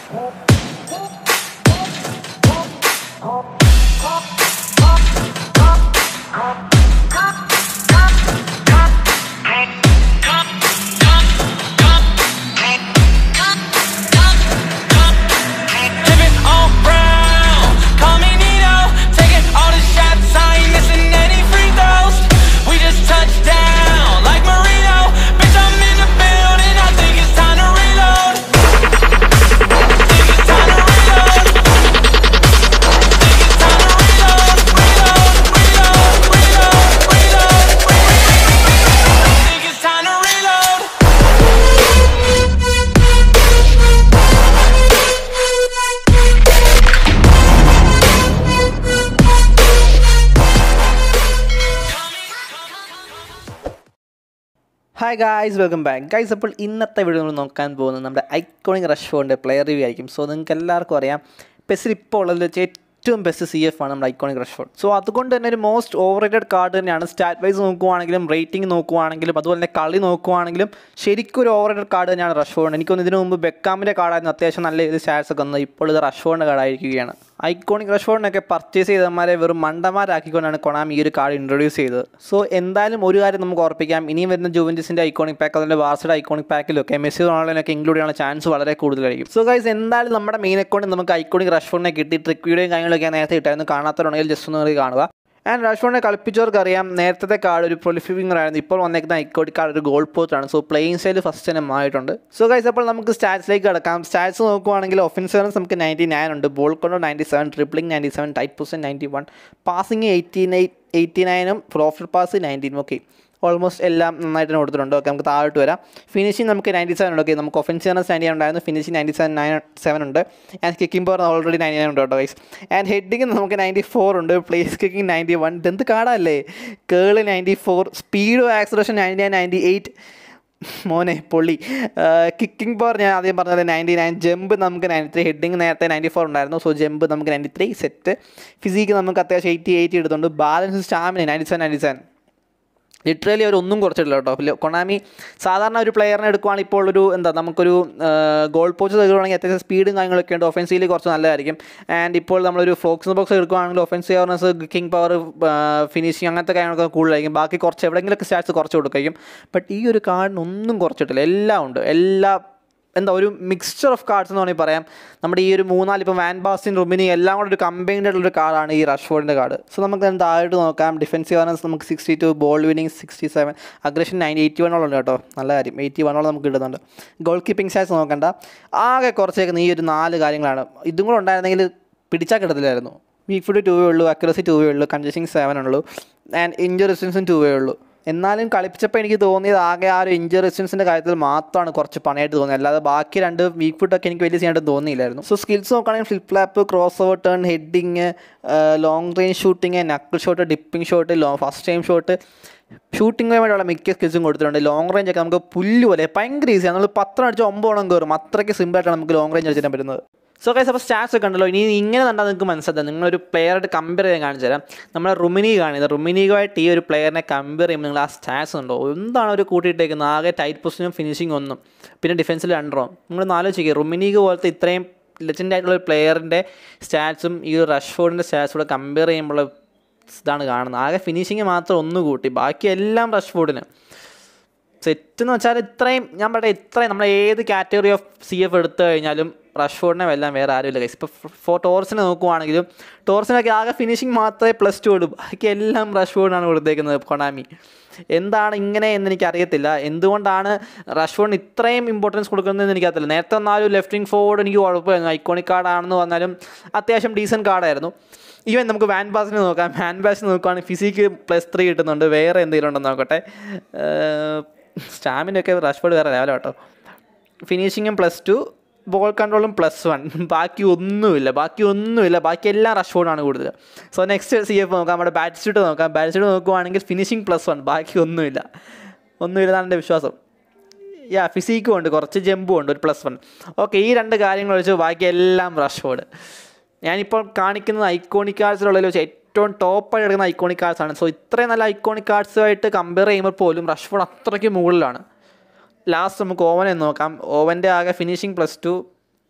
Living on brown, call me Nino. Taking all the shots, I ain't missing any free throws. We just touched down like Marino. Bitch, I'm in the building. I think it's time to reload. Think it's time to reload. Think it's time to reload. Reload, reload, reload, reload, reload. Think it's time to reload. Hi guys welcome back guys അപ്പോൾ ഇന്നത്തെ video നമ്മൾ നോക്കാൻ പോകുന്നത് നമ്മുടെ iconic റഷ് ഫോണിൻ്റെ player review ആയിരിക്കും so നിങ്ങൾക്ക് എല്ലാവർക്കും അറിയാം പെസിൽ ഇപ്പോൾ ഉള്ളതിൽ വെച്ച് ഏറ്റവും ബെസ്റ്റ് സി എഫ് ആണ് നമ്മുടെ ഐക്കോണിക് റഷ് ഫോൺ സോ അതുകൊണ്ട് തന്നെ ഒരു മോസ്റ്റ് ഓവർ റേറ്റഡ് കാർഡ് തന്നെയാണ് സ്റ്റാറ്റ് വൈസ് നോക്കുവാണെങ്കിലും റേറ്റിംഗ് നോക്കുവാണെങ്കിലും അതുപോലെ തന്നെ കളി നോക്കുവാണെങ്കിലും ശരിക്കും ഒരു ഓവർ റേറ്റഡ് കാർഡ് തന്നെയാണ് റഷ് ഫോൺ എനിക്കൊന്ന് ഇതിനു മുമ്പ് ബെക്കാമിൻ്റെ കാർഡായിരുന്നു അത്യാവശ്യം നല്ല രീതിയിൽ സ്റ്റാറ്റ്സ് ഒക്കെ വന്നത് ഇപ്പോൾ ഇത് റഷ് ഫോണിൻ്റെ കാർഡായിരിക്കുകയാണ് ഐക്കോണിക് റഷ് ഫോണിനൊക്കെ പർച്ചേസ് ചെയ്തമാരെ വെറും മണ്ടന്മാരാക്കിക്കൊണ്ടാണ് കൊണാമി ഈ ഒരു കാർഡ് ഇൻട്രൊഡ്യൂസ് ചെയ്തത് സോ എന്തായാലും ഒരു കാര്യം നമുക്ക് ഉറപ്പിക്കാം ഇനിയും വരുന്ന ജൂവൻറ്റിസിൻ്റെ ഐക്കോണിക് പാക്ക് അതിൻ്റെ വാർസയുടെ ഐക്കോണിക് പാക്കിലൊക്കെ മെസ്സി റൊണാൾഡോനൊക്കെ ഇൻക്ലൂഡ് ചെയ്യാനുള്ള ചാൻസ് വളരെ കൂടുതലായിരിക്കും സോ ഗൈസ് എന്തായാലും നമ്മുടെ മെയിൻ അക്കൗണ്ടിൽ നമുക്ക് ഐക്കോണിക് റഷ് ഫോണിനെ കിട്ടി ട്രിക്ക് വീഡിയോയും കാര്യങ്ങളൊക്കെ നേരത്തെ ഇട്ടായിരുന്നു കാണാത്തവരുണ്ടെങ്കിൽ ജസ്റ്റ് ഒന്ന് കയറി കാണുക ആൻഡ് റഷ്ഫോണിനെ കളിപ്പിച്ചവർക്ക് അറിയാം നേരത്തെ കാർഡ് ഒരു പ്രൊലിഫിംഗർ ആയിരുന്നു ഇപ്പോൾ വന്നേക്കുന്ന ഐക്കോട്ടി കാർഡ് ഒരു ഗോൾ പോസ്റ്റ് ആണ് സോ പ്ലേയിങ് സ്റ്റൈൽ ഫസ്റ്റ് തന്നെ മാറിയിട്ടുണ്ട് സോ ഗൈസ് അപ്പോൾ നമുക്ക് സ്റ്റാറ്റ്സിലേക്ക് കിടക്കാം സ്റ്റാറ്റ്സ് നോക്കുവാണെങ്കിൽ ഒഫൻസീവ്സ് നമുക്ക് നയൻറ്റി നയൻ ഉണ്ട് ബോൾ കൊണ്ട് ninety seven dribbling ninety seven tight position ninety one passing eighty nine eighty നയനും പ്രോഫിറ്റ് പാസ് നയൻറ്റീനും ഓക്കെ ഓൾമോസ്റ്റ് എല്ലാം നന്നായിട്ട് തന്നെ കൊടുത്തിട്ടുണ്ട് ഓക്കെ നമുക്ക് താഴോട്ട് വരാം ഫിനിഷിംഗ് നമുക്ക് നയൻറ്റി സെവൻ ഉണ്ട് ഓക്കെ നമുക്ക് ഒഫൻസീവ് നയൻറ്റി ഉണ്ടായിരുന്നു finishing ninety seven nine seven ഉണ്ട് and kicking power already ninety nine ഉണ്ട് കേട്ടോ ഗൈസ് ആൻഡ് ഹെഡിങ് നമുക്ക് നയൻറ്റി ഫോർ ഉണ്ട് പ്ലേസ് കിക്കിംഗ് നയൻറ്റി വൺ ഇതെന്ത് കാർഡല്ലേ കേള് ninety four speed acceleration ninety nine ninety eight മോനെ പൊള്ളി കിക്കിംഗ് പവർ ഞാൻ ആദ്യം പറഞ്ഞത് നയൻറ്റി നയൻ ജമ്പ് നമുക്ക് നയൻറ്റി ത്രീ ഹെഡിങ് നേരത്തെ നയൻറ്റി ഫോർ ഉണ്ടായിരുന്നു സോ ജമ്പ് നമുക്ക് നയൻറ്റി ത്രീ സെറ്റ് ഫിസിക്ക് നമുക്ക് അത്യാവശ്യം എയ്റ്റി എയ്റ്റി എടുത്തുണ്ട് balance stamina ninety seven ninety seven literally അവർ ഒന്നും കുറച്ചിട്ടില്ല കേട്ടോ ല- കൊണാമി സാധാരണ ഒരു പ്ലെയറിനെ എടുക്കുവാണെങ്കിൽ ഇപ്പോൾ ഒരു എന്താ നമുക്കൊരു ഗോൾ പോസ്റ്റ് തരുവാണെങ്കിൽ അത്യാവശ്യം സ്പീഡും കാര്യങ്ങളൊക്കെ ഉണ്ട് ഒഫൻസീവിൽ കുറച്ച് നല്ലതായിരിക്കും ആൻഡ് ഇപ്പോൾ നമ്മളൊരു ഫോക്സ് ബോക്സ് എടുക്കുവാണെങ്കിൽ offensive awareness kicking power finishing അങ്ങനത്തെ കാര്യങ്ങളൊക്കെ കൂടുതലായിരിക്കും ബാക്കി കുറച്ച് എവിടെയെങ്കിലുമൊക്കെ സ്റ്റാറ്റ്സ് കുറച്ച് കൊടുക്കുകയും ബട്ട് ഈ ഒരു കാർഡിന് ഒന്നും കുറച്ചിട്ടില്ല എല്ലാം ഉണ്ട് എല്ലാ എന്താ ഒരു മിക്സ്ചർ ഓഫ് കാർഡ്സ് എന്ന് വേണമെങ്കിൽ പറയാം നമ്മുടെ ഈ ഒരു മൂന്നാല് ഇപ്പോൾ വാൻ ബാസ്റ്റിൻ റുമിനി എല്ലാം കൂടെ ഒരു കമ്പൈൻഡ് ആയിട്ടുള്ള ഒരു കാർഡാണ് ഈ റഷ്ഫോർഡിൻ്റെ കാർഡ് സോ നമുക്ക് എന്താ താഴോട്ട് നോക്കാം ഡിഫൻസീവ് ആർനസ് നമുക്ക് sixty two ball winning sixty seven aggression nine eighty വണ്ണോളം ഉണ്ട് കേട്ടോ നല്ല കാര്യം എയ്റ്റി വണ്ണോളം നമുക്ക് കിട്ടുന്നുണ്ട് ഗോൾ കീപ്പിംഗ് സ്റ്റാറ്റ്സ് നോക്കണ്ട ആകെ കുറച്ചേക്കുന്ന ഈ ഒരു നാല് കാര്യങ്ങളാണ് ഇതും കൂടെ ഉണ്ടായിരുന്നെങ്കിൽ പിടിച്ചാൽ കിട്ടത്തില്ലായിരുന്നു വീക്ക് ഫുഡ് ടൂവേ ഉള്ളൂ അക്യുറസി ടൂവേ ഉള്ളൂ കൺജസിങ് സെവൻ ഉള്ളൂ ആൻഡ് ഇഞ്ചർ റെസിസ്റ്റൻസും ടൂവേ ഉള്ളൂ എന്നാലും കളിപ്പിച്ചപ്പോൾ എനിക്ക് തോന്നിയത് ആകെ ആ ഒരു ഇഞ്ചർ റെസിസ്റ്റൻസിൻ്റെ കാര്യത്തിൽ മാത്രമാണ് കുറച്ച് പണിയായിട്ട് തോന്നിയത് അല്ലാതെ ബാക്കി രണ്ട് വീക്ക് ഫുഡൊക്കെ എനിക്ക് വലിയ ചെയ്യാനായിട്ട് തോന്നിയില്ലായിരുന്നു സോ സ്കിൽസ് നോക്കുകയാണെങ്കിൽ flip flap cross over turn heading long range shooting knuckle shot dipping shot low first time shot shooting വേണ്ടിയുള്ള മിക്ക സ്കിൽസും കൊടുത്തിട്ടുണ്ട് ലോങ് റേഞ്ച് ഒക്കെ നമുക്ക് പുല്ല് പോലെ ഭയങ്കര ഈസിയാണ് നമ്മൾ പത്രം അടിച്ച് ഒമ്പതോളം കയറും അത്രയ്ക്ക് സിമ്പിളായിട്ടാണ് നമുക്ക് ലോങ് റേഞ്ച് അടിച്ചിട്ട് പറ്റുന്നത് സോ കൈസ് അപ്പോൾ സ്റ്റാറ്റ്സ് ഒക്കെ ഉണ്ടല്ലോ ഇനി ഇങ്ങനെ കണ്ടാൽ നിങ്ങൾക്ക് മനസ്സിലാക്കാം നിങ്ങളൊരു പ്ലെയറായിട്ട് കമ്പയർ ചെയ്യാൻ കാണിച്ചു തരാം നമ്മളെ റുമിനി കാണിയത് റുമിനിയുമായിട്ട് ഈ ഒരു പ്ലെയറിനെ കമ്പയർ ചെയ്യുമ്പോൾ നിങ്ങൾ ആ സ്റ്റാറ്റ്സ് ഉണ്ടോ എന്താണ് ഒരു കൂട്ടിയിട്ടേക്കുന്നത് ആകെ ടൈറ്റ് പൊസിഷനും ഫിനിഷിംഗ് ഒന്നും പിന്നെ ഡിഫൻസിൽ രണ്ടോ നിങ്ങൾ ആലോചിക്കുക റുമിനിക്ക് പോലത്തെ ഇത്രയും ലെജൻഡ് ആയിട്ടുള്ള ഒരു പ്ലെയറിൻ്റെ സ്റ്റാറ്റ്സും ഈ ഒരു റഷ്ഫോർഡിൻ്റെ സ്റ്റാറ്റ്സും കൂടെ കമ്പയർ ചെയ്യുമ്പോൾ ഇതാണ് കാണുന്നത് ആകെ ഫിനിഷിങ് മാത്രം ഒന്ന് കൂട്ടി ബാക്കി എല്ലാം റഷ്ഫോർഡിന് സെറ്റ് എന്ന് വെച്ചാൽ ഇത്രയും ഞാൻ പറയട്ടെ ഇത്രയും നമ്മൾ ഏത് കാറ്റഗറി ഓഫ് സി എഫ് എടുത്തു കഴിഞ്ഞാലും റഷ്ഫോർഡിനെ വെല്ലാം വേറെ ആരുമില്ല ഗൈസ് ഇപ്പോൾ ഫോർ ടോർസിനെ നോക്കുവാണെങ്കിലും ടോർസിനൊക്കെ ആകെ ഫിനിഷിങ് മാത്രമേ പ്ലസ് ടു ഉള്ളൂ ബാക്കി എല്ലാം റഷ്ഫോർഡിനാണ് കൊടുത്തേക്കുന്നത് കൊണാമി എന്താണ് ഇങ്ങനെ എന്ന് എനിക്കറിയത്തില്ല എന്തുകൊണ്ടാണ് റഷ്ഫോർഡിന് ഇത്രയും ഇമ്പോർട്ടൻസ് കൊടുക്കുന്നതെന്ന് എനിക്കറിയത്തില്ല നേരത്തെ വന്നാലും ലെഫ്റ്റ് വിങ് ഫോർവേഡ് എനിക്ക് കുഴപ്പമായിരുന്നു ഐക്കോണിക് കാർഡാണെന്ന് പറഞ്ഞാലും അത്യാവശ്യം ഡീസൻറ്റ് കാർഡായിരുന്നു ഈവൻ നമുക്ക് വാൻ ബാസിന് നോക്കാം വാൻ ബാസിന് നോക്കുകയാണെങ്കിൽ ഫിസിക്ക് പ്ലസ് ത്രീ കിട്ടുന്നുണ്ട് വേറെ എന്തെങ്കിലും ഉണ്ടെന്ന് നോക്കട്ടെ സ്റ്റാമിനൊക്കെ റഷ്ഫോർഡ് വേറെ ലെവലോ കേട്ടോ ഫിനിഷിങ്ങും പ്ലസ് ടു ബോൾ കൺട്രോളും പ്ലസ് വൺ ബാക്കി ഒന്നുമില്ല ബാക്കി ഒന്നുമില്ല ബാക്കി എല്ലാം റഷ്ഫോർഡാണ് കൂടുതൽ സോ നെക്സ്റ്റ് സി എഫ് നോക്കാം നമ്മുടെ ബാറ്റ്സ്യൂട്ട് നോക്കാം ബാറ്റ്സ്യൂട്ട് നോക്കുവാണെങ്കിൽ ഫിനിഷിംഗ് പ്ലസ് വൺ ബാക്കി ഒന്നുമില്ല ഒന്നുമില്ലെന്നാണ് എൻ്റെ വിശ്വാസം യാ ഫിസിക്കും ഉണ്ട് കുറച്ച് ജമ്പും ഉണ്ട് ഒരു പ്ലസ് വൺ ഓക്കെ ഈ രണ്ട് കാര്യങ്ങൾ വെച്ച് ബാക്കി എല്ലാം റഷ്ഫോർഡ് ഞാനിപ്പോൾ കാണിക്കുന്നത് ഐക്കോണിക് കാർഡ്സിലുള്ളതിൽ വെച്ച് ഏറ്റവും ടോപ്പായി എടുക്കുന്ന ഐക്കോണിക് കാർഡ്സ് ആണ് സോ ഇത്രയും നല്ല ഐക്കോണിക് കാർഡ്സുമായിട്ട് കമ്പയർ ചെയ്യുമ്പോൾ പോലും റഷ്ഫോർഡ് അത്രയ്ക്ക് മുകളിലാണ് ലാസ്റ്റ് നമുക്ക് ഓവനെ നോക്കാം ഓവൻ്റെ ആകെ finishing plus two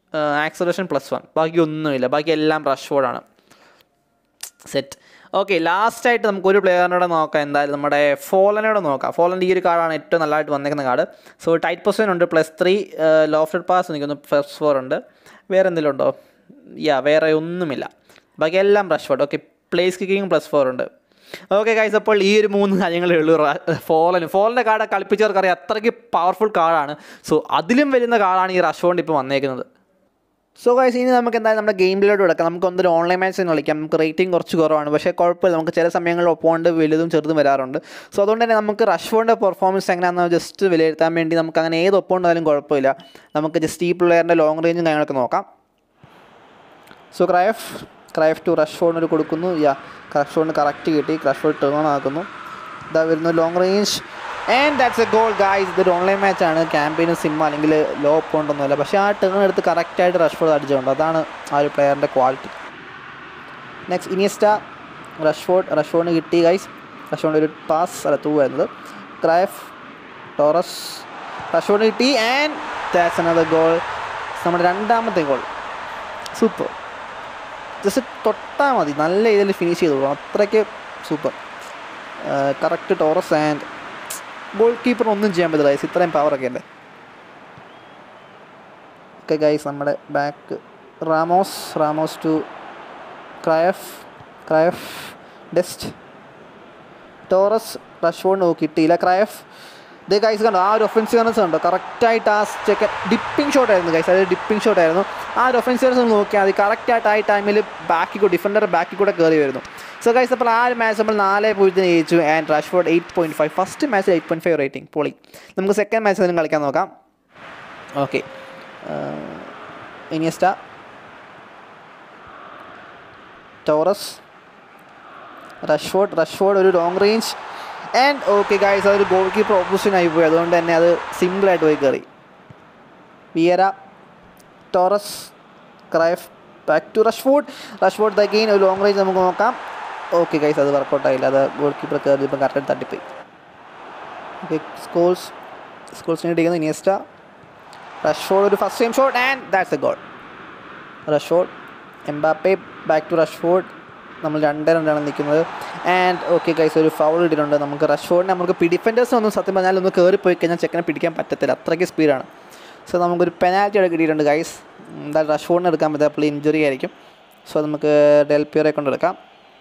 acceleration plus one ബാക്കി ഒന്നുമില്ല ബാക്കി എല്ലാം റഷ് ഫോർഡാണ് സെറ്റ് ഓക്കെ ലാസ്റ്റായിട്ട് നമുക്ക് ഒരു പ്ലെയറിനോട് നോക്കാം എന്തായാലും നമ്മുടെ ഫോളനോട് നോക്കാം ഫോളൻ്റെ ഈ ഒരു കാർഡാണ് ഏറ്റവും നല്ലതായിട്ട് വന്നേക്കുന്ന കാർഡ് സോ ടൈറ്റ് പൊസിഷൻ ഉണ്ട് പ്ലസ് ത്രീ ലോഫ്റ്റഡ് പാസ് നിൽക്കുന്നു പ്ലസ് ഫോർ ഉണ്ട് വേറെ എന്തെങ്കിലും ഉണ്ടോ യാ വേറെ ഒന്നുമില്ല ബാക്കി എല്ലാം Rashford okay place kicking plus four ഉണ്ട് ഓക്കെ ഗൈസ് അപ്പോൾ ഈ ഒരു മൂന്ന് കാര്യങ്ങളേ ഉള്ളൂ ഫോളൻ ഫോളിൻ്റെ കാർഡ് കളിപ്പിച്ചവർക്ക് അറിയാം അത്രയ്ക്ക് പവർഫുൾ കാർഡാണ് സോ അതിലും വരുന്ന കാർഡാണ് ഈ റഷ് ഫോണ്ട് ഇപ്പോൾ വന്നേക്കുന്നത് സോ ഗൈസ് ഇനി നമുക്ക് എന്തായാലും നമ്മുടെ ഗെയിമിലോട്ട് കിടക്കാം നമുക്ക് ഒന്നൊരു ഓൺലൈൻ മാച്ച് കളിക്കാം നമുക്ക് റേറ്റിംഗ് കുറച്ച് കുറവാണ് പക്ഷേ കുഴപ്പമില്ല നമുക്ക് ചില സമയങ്ങളിൽ ഒപ്പോണ്ട് വലുതും ചെറുതും വരാറുണ്ട് സോ അതുകൊണ്ട് തന്നെ നമുക്ക് റഷ് ഫോണിൻ്റെ പെർഫോമൻസ് എങ്ങനെയാണെന്ന് ജസ്റ്റ് വിലയിരുത്താൻ വേണ്ടി നമുക്ക് അങ്ങനെ ഏത് ഒപ്പോണ്ടായാലും കുഴപ്പമില്ല നമുക്ക് ജസ്റ്റ് ഈ പ്ലെയറിൻ്റെ ലോങ് റേഞ്ചും കാര്യങ്ങളൊക്കെ നോക്കാം സോ ക്രൈഫ് ക്രൈഫ് ടു റഷ് ഫോണിന് കൊടുക്കുന്നു യാ റഷ് ഫോണിന് കറക്റ്റ് കിട്ടി റഷ് ഫോൺ ടേൺ ആക്കുന്നു ഇതാ വരുന്നു long range and that's a goal guys ഇതൊരു ഓൺലൈൻ മാച്ചാണ് ക്യാമ്പയിന് സിം അല്ലെങ്കിൽ ലോ പോണ്ടൊന്നുമില്ല പക്ഷേ ആ ടേൺ എടുത്ത് കറക്റ്റായിട്ട് റഷ് ഫോർഡ് അടിച്ചുകൊണ്ട് അതാണ് ആ ഒരു പ്ലെയറിൻ്റെ ക്വാളിറ്റി നെക്സ്റ്റ് ഇനിയസ്റ്റ റഷ്ഫോർഡ് റഷ്ഫോർഡിന് കിട്ടി ഗൈസ് റഷ്ഫോർഡ് ഒരു പാസ് അല്ല തൂ വരുന്നത് ക്രൈഫ് ടോറസ് റഷ്ഫോർഡിന് കിട്ടി ആൻഡ് ദാറ്റ്സ് അനദർ ഗോൾ നമ്മുടെ രണ്ടാമത്തെ ഗോൾ സൂപ്പർ ജസ്റ്റ് തൊട്ടാൽ മതി നല്ല രീതിയിൽ ഫിനിഷ് ചെയ്തു പോകും അത്രയ്ക്ക് super correct Torres and goalkeeper ഒന്നും ചെയ്യാൻ പറ്റില്ല ഗൈസ് ഇത്രയും പവറൊക്കെ ഉണ്ട് ഓക്കെ ഗൈസ് നമ്മുടെ back Ramos Ramos to Cruyff Cruyff ഡെസ്റ്റ് ടോറസ് റഷ്ഫോർഡ് നോക്കി കിട്ടിയില്ല ക്രയഫ് ഇത് ഗൈസ് കണ്ടോ ആ ഒരു ഒഫൻസീവ്നെസ് കണ്ടോ കറക്റ്റായിട്ട് ആ ചെക്കൻ ഡിപ്പിംഗ് ഷോട്ട് ആയിരുന്നു ഗൈസ് അത് ഡിപ്പിംഗ് ഷോട്ട് ആയിരുന്നു ആ ഒരു ഒഫൻസീവ്നെസ് നോക്കിയാൽ മതി കറക്റ്റായിട്ട് ആ ടൈമിൽ ബാക്കിൽ കൂടെ ഡിഫൻഡർ ബാക്കിൽ കൂടെ കയറി വരുന്നു സോ ഗൈസ് അപ്പോൾ ആ ഒരു മാച്ച് നമ്മൾ നാല് പൂജ്യത്തിന് ജയിച്ചു and Rashford eight point five first മാച്ചിൽ എയ്റ്റ് പോയിൻറ്റ് ഫൈവ് റേറ്റിംഗ് പൊളി നമുക്ക് സെക്കൻഡ് മാച്ച് അതിനും കളിക്കാൻ നോക്കാം okay Iniesta Torres Rashford Rashford ഒരു long range and okay guys അതൊരു ഗോൾ കീപ്പർ ഓപ്പോസിഷൻ ആയി പോയി അതുകൊണ്ട് തന്നെ അത് സിമ്പിളായിട്ട് പോയി കയറി Vieira Torres Cruyff back to Rashford Rashford again ഒരു ലോങ് റേഞ്ച് നമുക്ക് നോക്കാം ഓക്കെ ഗൈസ് അത് വർക്കൗട്ട് ആയില്ല അത് ഗോൾ കീപ്പർ കയറി ഇപ്പം കറക്റ്റ് തട്ടിപ്പോയി ഓക്കെ സ്കോൾസ് സ്കോൾസിനെ ഇടിക്കുന്നു ഇനിയസ്റ്റ റഷ്ഫോർഡ് ഒരു first time shot and that's a goal Rashford Mbappe back to Rashford നമ്മൾ രണ്ടേ രണ്ടാണ് നിൽക്കുന്നത് ആൻഡ് ഓക്കെ ഗൈസ് ഒരു ഫൗൾ ഇട്ടിട്ടുണ്ട് നമുക്ക് റഷ്ഫോർഡിനെ നമുക്ക് ഡിഫൻഡേഴ്സ് ഒന്നും സത്യം പറഞ്ഞാൽ ഒന്ന് കയറിപ്പോയി കഴിഞ്ഞാൽ ചെക്കനെ പിടിക്കാൻ പറ്റത്തില്ല അത്രയ്ക്ക് സ്പീഡാണ് സോ നമുക്കൊരു പെനാൽറ്റി അവിടെ കിട്ടിയിട്ടുണ്ട് ഗൈസ് എന്തായാലും റഷ്ഫോർഡിന് എടുക്കാൻ പറ്റില്ല അപ്പോൾ ഇഞ്ചുറി ആയിരിക്കും സോ നമുക്ക് ഡെൽപിയറെ കൊണ്ട് എടുക്കാം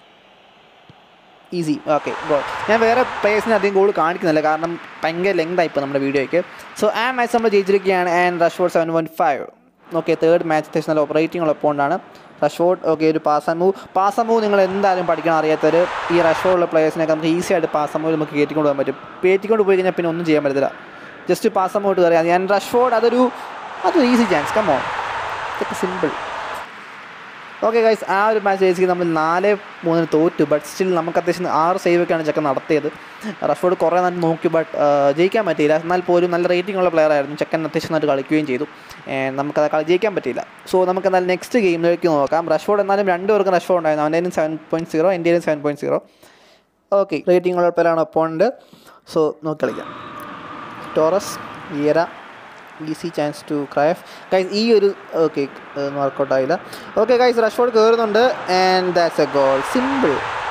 ഈസി ഓക്കെ ഗോൾ ഞാൻ വേറെ പ്ലേയേഴ്സിന് അധികം ഗോൾ കാണിക്കുന്നില്ല കാരണം ഭയങ്കര ലെങ്ത് ആയിപ്പോൾ നമ്മുടെ വീഡിയോയ്ക്ക് സോ ആ മാച്ച് നമ്മൾ ജയിച്ചിരിക്കുകയാണ് and Rashford seven point five okay third match അത്യാവശ്യം നല്ല ഓപ്പറേറ്റിംഗ് ഉള്ള ഒപ്പോണ്ടാണ് റഷ്ഫോർഡ് ഓക്കെ ഒരു pass and move pass and move നിങ്ങൾ എന്തായാലും പഠിക്കണം അറിയാത്തവർ ഈ റഷ്ഫോർഡുള്ള പ്ലേയേഴ്സിനൊക്കെ നമുക്ക് ഈസി ആയിട്ട് പാസ് ആൻഡ് മൂവ് നമുക്ക് കയറ്റിക്കൊണ്ട് പോകാൻ പറ്റും കയറ്റിക്കൊണ്ട് പോയി കഴിഞ്ഞാൽ പിന്നെ ഒന്നും ചെയ്യാൻ പറ്റത്തില്ല ജസ്റ്റ് പാസ് ആൻഡ് മൂവ് കയറിയാൽ ഞാൻ റഷ്ഫോർഡ് അതൊരു അതൊരു ഈസി ചാൻസ് കമോ ഇതൊക്കെ സിമ്പിൾ ഓക്കെ ഗൈസ് ആ ഒരു മാച്ച് ജയിച്ചിട്ട് നമ്മൾ നാല് മൂന്നിന് തോറ്റു ബട്ട് സ്റ്റിൽ നമുക്ക് അത്യാവശ്യം ആറ് സേവ് ഒക്കെയാണ് ചെക്കൻ നടത്തിയത് റഫോർഡ് കുറേ നേരം നോക്കി ബട്ട് ജയിക്കാൻ പറ്റിയില്ല എന്നാൽ പോലും നല്ല റേറ്റിംഗ് ഉള്ള പ്ലെയർ ആയിരുന്നു ചെക്കൻ അത്യാവശ്യം നന്നായിട്ട് കളിക്കുകയും ചെയ്തു And നമുക്കത് കളി ജയിക്കാൻ പറ്റിയില്ല സോ നമുക്ക് എന്തായാലും നെക്സ്റ്റ് ഗെയിമിലേക്ക് നോക്കാം റഷ്ഫോർഡ് എന്നാലും രണ്ട് പേർക്കും റഷ്ഫോർഡ് ഉണ്ടായിരുന്നു അവൻ്റെ സെവൻ പോയിൻറ്റ് സീറോ എൻ്റെയും seven point zero okay rating ഉള്ള പ്ലെയറാണ് ഒപ്പോണ്ട് സോ നോക്കി കളിക്കാം Torres Vieira easy chance to Cruyff guys ഈ ഒരു ഓക്കെ വർക്കൗട്ട് ആയില്ല ഓക്കെ ഗൈസ് റഷ്ഫോർഡ് കയറുന്നുണ്ട് and that's a goal simple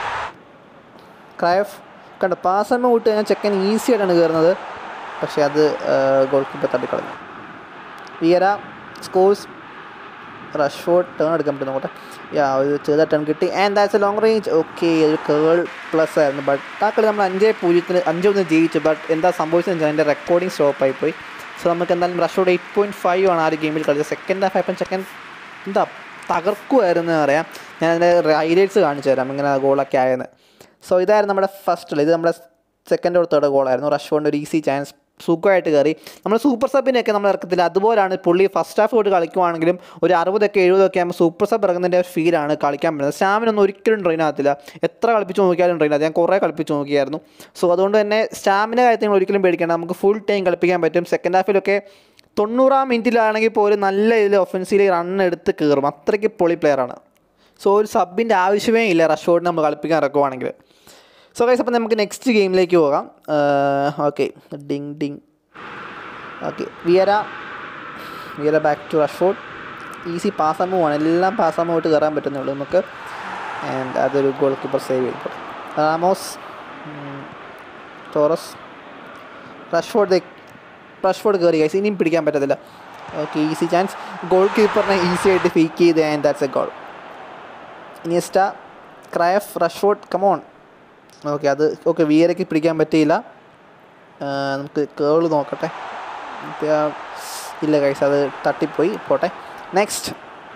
Cruyff കണ്ട പാസ് അമ്മ വിട്ട് കഴിഞ്ഞാൽ ചെക്കൻ ഈസി ആയിട്ടാണ് കയറുന്നത് പക്ഷേ അത് ഗോൾ കീപ്പർ തട്ടിക്കളഞ്ഞു വിയര സ്കോഴ്സ് റഷ്ഫോർഡ് ടേൺ എടുക്കാൻ പറ്റും നോക്കട്ടെ യാ ഒരു ചെറുത ടേൺ കിട്ടി and that's A long range okay ഒരു കേൾ പ്ലസ് ആയിരുന്നു ബട്ട് ആ കളി നമ്മൾ അഞ്ചേ പൂജ്യത്തിന് അഞ്ച് ഒന്ന് ജയിച്ചു ബട്ട് എന്താ സംഭവിച്ചതെന്ന് വെച്ചാൽ അതിൻ്റെ റെക്കോർഡിംഗ് സ്റ്റോപ്പ് ആയിപ്പോയി സോ നമുക്ക് എന്തായാലും റഷോഡ് എയ്റ്റ് പോയിൻറ്റ് ഫൈവ് ആണ് ആ ഒരു ഗെയിമിൽ കളിച്ചത് സെക്കൻഡ് ഹാഫ് ആയപ്പം സെക്കൻഡ് എന്താ തകർക്കുമായിരുന്നു എന്ന് പറയാം ഞാൻ അതിൻ്റെ ഹൈലൈറ്റ്സ് കാണിച്ചു തരാം ഇങ്ങനെ ഗോളൊക്കെ ആയെന്ന് സോ ഇതായിരുന്നു നമ്മുടെ ഫസ്റ്റ് ഇത് നമ്മുടെ സെക്കൻഡ് ഓർ തേർഡ് ഗോളായിരുന്നു റഷോഡിൻ്റെ ഒരു ഈസി ചാൻസ് സുഖമായിട്ട് കയറി നമ്മൾ സൂപ്പർ സബിനെയൊക്കെ നമ്മൾ ഇറക്കത്തില്ല അതുപോലാണ് പുള്ളി ഫസ്റ്റ് ഹാഫ് തൊട്ട് കളിക്കുവാണെങ്കിലും ഒരു അറുപതൊക്കെ എഴുപതൊക്കെ ആകുമ്പോൾ സൂപ്പർ സബ് ഇറങ്ങുന്നതിൻ്റെ ഫീലാണ് കളിക്കാൻ പറ്റുന്നത് സ്റ്റാമിനൊന്നും ഒരിക്കലും ട്രെയിൻ ആകത്തില്ല എത്ര കളിപ്പിച്ച് നോക്കിയാലും ട്രെയിൻ ആകത്തില്ല ഞാൻ കുറേ കളിപ്പിച്ച് നോക്കിയായിരുന്നു സോ അതുകൊണ്ട് തന്നെ സ്റ്റാമിന കാര്യത്തിൽ നിങ്ങൾ ഒരിക്കലും പേടിക്കേണ്ട നമുക്ക് ഫുൾ ടൈം കളിപ്പിക്കാൻ പറ്റും സെക്കൻഡ് ഹാഫിലൊക്കെ തൊണ്ണൂറാം മിനിറ്റിലാണെങ്കിൽ പോലും നല്ല ഇതിൽ ഒഫൻസീവ് റൺ എടുത്ത് കയറും അത്രയ്ക്ക് പൊളി പ്ലെയറാണ് സോ ഒരു സബിൻ്റെ ആവശ്യമേ ഇല്ല റഷോഡിന് നമ്മൾ കളിപ്പിക്കാൻ ഇറക്കുവാണെങ്കിൽ സോ ഗൈസ് അപ്പോൾ നമുക്ക് നെക്സ്റ്റ് ഗെയിമിലേക്ക് പോകാം okay ding ding okay Vieira Vieira back to Rashford easy pass മൂവാണ് എല്ലാം പാസ് ആയിട്ട് കയറാൻ പറ്റുന്നുള്ളൂ നമുക്ക് ആൻഡ് അതൊരു ഗോൾ കീപ്പർ സേവ് ചെയ്തു റാമോസ് ടോറസ് റഷ്ഫോർഡ് റഷ്ഫോർഡ് കയറി ഗൈസ് ഇനിയും പിടിക്കാൻ പറ്റത്തില്ല ഓക്കെ ഈസി ചാൻസ് ഗോൾ കീപ്പറിനെ ഈസി ആയിട്ട് ഫീക്ക് ചെയ്ത് and that's a goal Iniesta Cruyff Rashford come on okay അത് ഓക്കെ വിയരയ്ക്ക് പിടിക്കാൻ പറ്റിയില്ല ആ, നമുക്ക് കേള് നോക്കട്ടെ ഇത് ആ, ഇല്ല കൈസ് അത് തട്ടിപ്പോയി പോട്ടെ നെക്സ്റ്റ്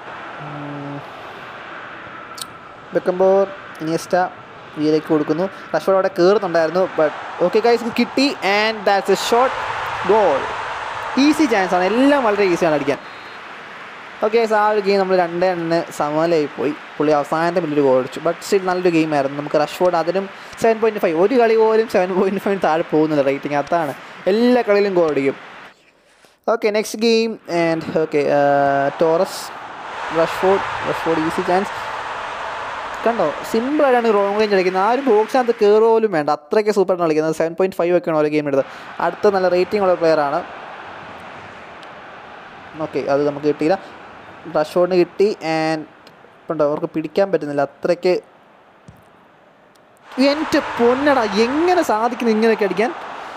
വെക്കുമ്പോൾ ഇനിയസ്റ്റ വിയരയ്ക്ക് കൊടുക്കുന്നു റഷ്ഫോർഡ് അവിടെ കയറുന്നുണ്ടായിരുന്നു ബട്ട് ഓക്കെ കൈസ് കിട്ടി and that's a shot goal easy chance ആണ് എല്ലാം വളരെ ഈസിയാണ് അടിക്കാൻ ഓക്കെ ആ ഒരു ഗെയിം നമ്മൾ രണ്ടേ രണ്ടിന് സമനിലയായി പോയി പുള്ളി അവസാനത്തെ മിനിറ്റ് ഗോൾ അടിച്ചു ബട്ട് സ്റ്റിൽ നല്ലൊരു ഗെയിം ആയിരുന്നു നമുക്ക് റഷ്ഫോർഡ് അതിനും സെവൻ പോയിൻറ്റ് ഫൈവ് ഒരു കളി പോലും സെവൻ പോയിൻറ്റ് ഫൈവ് താഴെ പോകുന്നില്ല റേറ്റിംഗ് അതാണ് എല്ലാ കളിയിലും ഗോൾ അടിക്കും okay next game and okay Torres Rashford Rashford easy chance കണ്ടോ സിമ്പിളായിട്ടാണ് റോങ് റേഞ്ച് കളിക്കുന്നത് ആരും ബോക്സിനകത്ത് കയറുക പോലും വേണ്ട അത്രയ്ക്ക് സൂപ്പറാണ് കളിക്കുന്നത് സെവൻ പോയിൻറ്റ് ഫൈവ് ഒക്കെയാണ് ഓരോ ഗെയിം എടുത്തത് അടുത്ത നല്ല റേറ്റിംഗ് ഉള്ള പ്ലെയറാണ് ഓക്കെ അത് നമുക്ക് കിട്ടിയില്ല റഷോഡിന് കിട്ടി ആൻഡ് ഉണ്ടോ അവർക്ക് പിടിക്കാൻ പറ്റുന്നില്ല അത്രയ്ക്ക് എൻ്റെ പൊന്നടാ എങ്ങനെ സാധിക്കുന്നു ഇങ്ങനെയൊക്കെ അടിക്കാൻ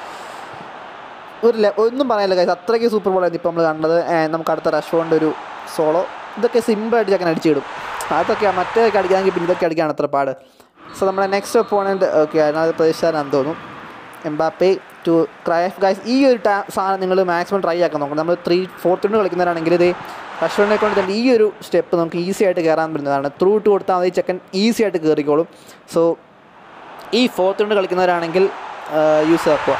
ഒരു ലെ ഒന്നും പറയാനില്ല കാര്യം അത്രയ്ക്ക് സൂപ്പർ ബോളായിരുന്നു ഇപ്പോൾ നമ്മൾ കണ്ടത് And നമുക്ക് അടുത്ത റഷോണ്ട് ഒരു സോളോ ഇതൊക്കെ സിമ്പിളായിട്ട് ചക്കൻ അടിച്ചിടും അതൊക്കെ മറ്റേതൊക്കെ അടിക്കാമെങ്കിൽ പിന്നെ ഇതൊക്കെ അടിക്കാണ് അത്ര പാട് സോ നമ്മുടെ നെക്സ്റ്റ് ഒപ്പോണൻറ്റ് ഓക്കെ അതിനകത്ത് പ്രതീക്ഷിച്ചാലാണെന്ന് തോന്നുന്നു എംബാപ്പെ ടു ക്രൈഫ് ഗൈസ് ഈ ഒരു ടാ സാധനം നിങ്ങൾ മാക്സിമം ട്രൈ ആക്കാൻ നോക്കണം നമ്മൾ ത്രീ ഫോർത്ത് കൊണ്ട് കളിക്കുന്നവരാണെങ്കിൽ ഇത് റഷോണിനെ കൊണ്ട് തന്നെ ഈ ഒരു സ്റ്റെപ്പ് നമുക്ക് ഈസി ആയിട്ട് കയറാൻ പറ്റുന്നതാണ് ത്രൂ ഇട്ട് കൊടുത്താൽ മതി ചെക്കൻ ഈസി ആയിട്ട് കയറിക്കോളും സോ ഈ ഫോർത്ത് കൊണ്ട് കളിക്കുന്നവരാണെങ്കിൽ യൂസ് ആക്കുക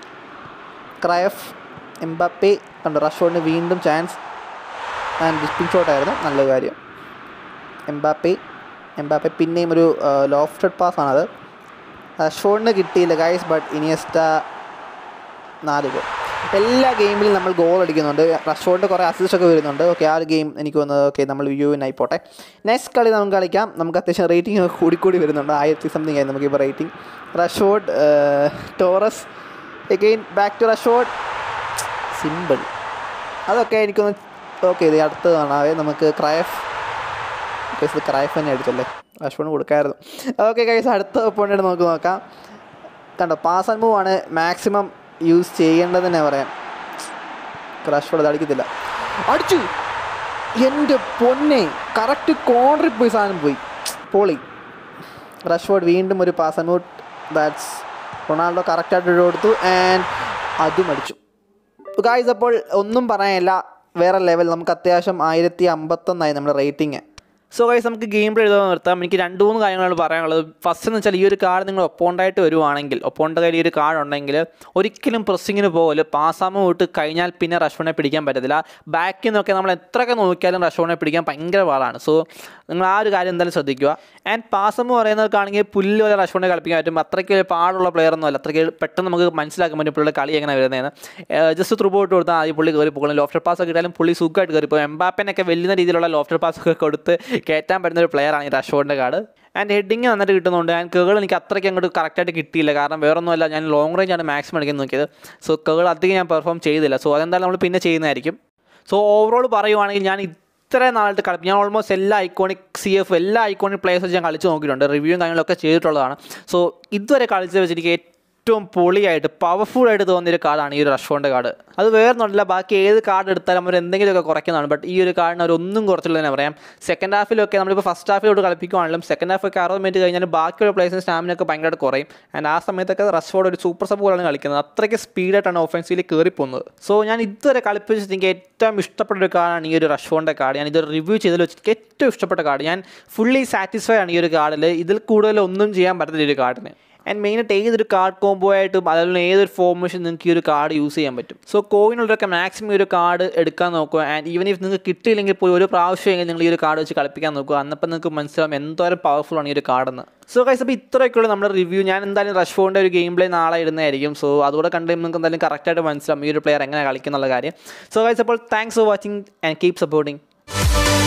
ക്രയഫ് എംബാപ്പെ കണ്ടു റഷോണിന് വീണ്ടും ചാൻസ് ആൻഡ് ഡിസ്പിങ് ഷോട്ടായിരുന്നു നല്ല കാര്യം എംബാപ്പെ എംബാപ്പെ പിന്നെയും ഒരു ലോഫ്റ്റഡ് പാസ് ആണത് റഷോണിന് കിട്ടിയില്ല ഗൈസ് ബട്ട് ഇനിയസ്റ്റ നാല് ഗോൾ എല്ലാ ഗെയിമിലും നമ്മൾ ഗോൾ അടിക്കുന്നുണ്ട് റഷോണിൻ്റെ കുറേ അസിസ്റ്റ് ഒക്കെ വരുന്നുണ്ട് ഓക്കെ ആ ഒരു ഗെയിം എനിക്ക് തോന്നുന്നത് ഓക്കെ നമ്മൾ വ്യൂവിനായി പോട്ടെ നെക്സ്റ്റ് കളി നമുക്ക് കളിക്കാം നമുക്ക് അത്യാവശ്യം റേറ്റിംഗ് ഒക്കെ കൂടിക്കൂടി വരുന്നുണ്ട് ആയിരത്തി സംതിങ് ആയി നമുക്കിപ്പോൾ rating Rashford Torres again back to Rashford simple അതൊക്കെ എനിക്കൊന്ന് ഓക്കെ ഇത് അടുത്തതാണ് നമുക്ക് ക്രയഫ് കേസ് ഇത് ക്രൈഫ് തന്നെ അടിച്ചല്ലേ റഷ്ഫോൺ കൊടുക്കായിരുന്നു ഓക്കെ കൈസ് അടുത്ത ഒപ്പോണൻ്റ് നമുക്ക് നോക്കാം കണ്ടോ പാസ് ആൻഡ് മൂവ് ആണ് മാക്സിമം യൂസ് ചെയ്യേണ്ടത് തന്നെ പറയാം റഷ്ഫോർഡ് അത് അടിക്കത്തില്ല അടിച്ചു എൻ്റെ പൊന്നെ കറക്റ്റ് കോൺട്രി പോയി സാധനം പോയി പോളി റഷ്ഫോർഡ് വീണ്ടും ഒരു pass and move that's Ronaldo കറക്റ്റായിട്ട് കൊടുത്തു ആൻഡ് അതും അടിച്ചു ഗായ്സ് അപ്പോൾ ഒന്നും പറയാനില്ല വേറെ ലെവൽ നമുക്ക് അത്യാവശ്യം ആയിരത്തി അമ്പത്തൊന്നായി നമ്മുടെ റേറ്റിംഗ് സോ ഗൈസ് നമുക്ക് ഗെയിം പ്ലേ എഴുതാൻ നിർത്താം എനിക്ക് രണ്ട് മൂന്ന് കാര്യങ്ങളാണ് പറയാനുള്ളത് ഫസ്റ്റ് എന്ന് വെച്ചാൽ ഈ ഒരു കാർഡ് നിങ്ങൾ ഒപ്പോണ്ടായിട്ട് വരുവാണെങ്കിൽ ഒപ്പോണ്ട കയ്യിൽ ഈ ഒരു കാർഡ് ഉണ്ടെങ്കിൽ ഒരിക്കലും പ്രസ്സിങ്ങിന് പോകല് പാസാമ വിട്ട് കഴിഞ്ഞാൽ പിന്നെ റഷ്വണെ പിടിക്കാൻ പറ്റത്തില്ല ബാക്കിൽ നിന്നൊക്കെ നമ്മൾ എത്രയൊക്കെ നോക്കിയാലും റഷ്വണെ പിടിക്കാൻ ഭയങ്കര പാടാണ് സോ നിങ്ങൾ ആ ഒരു കാര്യം എന്തായാലും ശ്രദ്ധിക്കുക ആൻഡ് പാസം പറയുന്നവർക്കാണെങ്കിൽ പുല്ല് വരെ റഷ്വണെ കളിപ്പിക്കാൻ പറ്റും അത്രയ്ക്ക് ഒരു പാടുള്ള പ്ലെയർ ഒന്നും അല്ല അത്രയ്ക്ക് പെട്ടെന്ന് നമുക്ക് മനസ്സിലാക്കാൻ പറ്റും പുള്ളിയുടെ കളി എങ്ങനെ വരുന്നതെന്ന് ജസ്റ്റ് ത്രൂ പോയിട്ട് കൊടുത്താൽ ആദ്യം പുള്ളി കയറി പോകും ലോഫ്റ്റർ പാസ് ഒക്കെ ഇട്ടാലും പുള്ളി സുഖമായിട്ട് കയറി പോകും എംബാപ്പനൊക്കെ വലിയ രീതിയിലുള്ള ലോഫ്റ്റർ പാസ് ഒക്കെ കൊടുത്ത് കയറ്റാൻ പറ്റുന്ന ഒരു പ്ലെയറാണ് ഈ റഷോഡിൻ്റെ കാർഡ് ആൻഡ് ഹെഡിങ് നന്നായിട്ട് കിട്ടുന്നുണ്ട് ആൻഡ് കേൾ എനിക്ക് അത്രയ്ക്ക് അങ്ങോട്ട് കറക്റ്റായിട്ട് കിട്ടിയില്ല കാരണം വേറെ ഒന്നുമല്ല ഞാൻ ലോങ് റേഞ്ച് ആണ് മാക്സിമം അടിക്കാൻ നോക്കിയത് സോ കേൾ അധികം ഞാൻ പെർഫോം ചെയ്തില്ല സോ അതെന്തായാലും നമ്മൾ പിന്നെ ചെയ്യുന്നതായിരിക്കും സോ ഓവറോൾ പറയുവാണെങ്കിൽ ഞാൻ ഇത്ര നാളായിട്ട് കളി ഞാൻ ഓൾമോസ്റ്റ് എല്ലാ ഐക്കോണിക് സി എഫ് എല്ലാ ഐക്കോണിക് പ്ലേയേഴ്സും ഞാൻ കളിച്ച് നോക്കിയിട്ടുണ്ട് റിവ്യൂവും കാര്യങ്ങളൊക്കെ ചെയ്തിട്ടുള്ളതാണ് സോ ഇതുവരെ കളിച്ച് വെച്ച് എനിക്ക് ഏറ്റവും പൊളിയായിട്ട് പവർഫുൾ ആയിട്ട് തോന്നിയൊരു കാർഡാണ് ഈ ഒരു റഷ്ഫോണിൻ്റെ കാർഡ് അത് വേറൊന്നുമല്ല ബാക്കി ഏത് കാർഡ് എടുത്താലും അവർ എന്തെങ്കിലുമൊക്കെ കുറയ്ക്കുന്നതാണ് ബട്ട് ഈ ഒരു കാർഡിന് അവർ ഒന്നും കുറച്ചുള്ള തന്നെ പറയാം സെക്കൻഡ് ഹാഫിലൊക്കെ നമ്മളിപ്പോൾ ഫസ്റ്റ് ഹാഫിലോട്ട് കളിപ്പിക്കുകയാണെങ്കിലും സെക്കൻഡ് ഹാഫൊക്കെ അറുപത് മിനിറ്റ് കഴിഞ്ഞാൽ ബാക്കിയുള്ള പ്ലേസിന് സ്റ്റാമിനൊക്കെ ഭയങ്കരമായിട്ട് കുറയും ആൻഡ് ആ സമയത്തൊക്കെ റഷ്ഫോർഡ് ഒരു സൂപ്പർ സബ് പോലാണ് കളിക്കുന്നത് അത്രയ്ക്ക് സ്പീഡായിട്ടാണ് ഓഫൻസീവിൽ കയറി പോകുന്നത് സോ ഞാൻ ഇതുവരെ കളിപ്പിച്ചിട്ട് എനിക്ക് ഏറ്റവും ഇഷ്ടപ്പെട്ട ഒരു കാർഡാണ് ഈ ഒരു റഷ്ഫോണിൻ്റെ കാർഡ് ഞാൻ ഇത് റിവ്യൂ ചെയ്തതിൽ വെച്ച് എനിക്ക് ഏറ്റവും ഇഷ്ടപ്പെട്ട കാർഡ് ഞാൻ ഫുള്ളി സാറ്റിസ്ഫൈ ആണ് ഈ ഒരു കാർഡിൽ ഇതിൽ കൂടുതൽ ഒന്നും ചെയ്യാൻ പറ്റത്തില്ല ഈ ഒരു കാർഡിന് ആൻഡ് മെയിനായിട്ട് ഏതൊരു കാർഡ് കോംബോ ആയിട്ടും അതുപോലെ ഏതൊരു ഫോർമേഷൻ നിങ്ങൾക്ക് ഈ ഒരു കാർഡ് യൂസ് ചെയ്യാൻ പറ്റും സോ കോയിനുള്ളവരൊക്കെ മാക്സിമം ഈ ഒരു കാർഡ് എടുക്കാൻ നോക്കുക ആൻഡ് ഈവൻ ഇഫ് നിങ്ങൾക്ക് കിട്ടിയില്ലെങ്കിൽ പോയി ഒരു പ്രാവശ്യമെങ്കിലും നിങ്ങൾ ഈ ഒരു കാർഡ് വെച്ച് കളിപ്പിക്കാൻ നോക്കുക അന്നപ്പം നിങ്ങൾക്ക് മനസ്സിലാവും എന്തോരം പവർഫുൾ ആണ് ഈ ഒരു കാർഡെന്ന് സോ ഗൈസ് അപ്പോൾ ഇത്രയൊക്കെയുള്ള നമ്മുടെ റിവ്യൂ ഞാൻ എന്തായാലും റഷ് ഫോണിൻ്റെ ഒരു ഗെയിം പ്ലേ നാളെ ഇടുന്നതായിരിക്കും സോ അതുകൂടെ കണ്ട് നിങ്ങൾക്ക് എന്തായാലും കറക്റ്റായിട്ട് മനസ്സിലാവും ഈ ഒരു പ്ലെയർ എങ്ങനെ കളിക്കുന്നുള്ള കാര്യം സോ ഗൈസ് അപ്പോൾ thanks for watching and keep supporting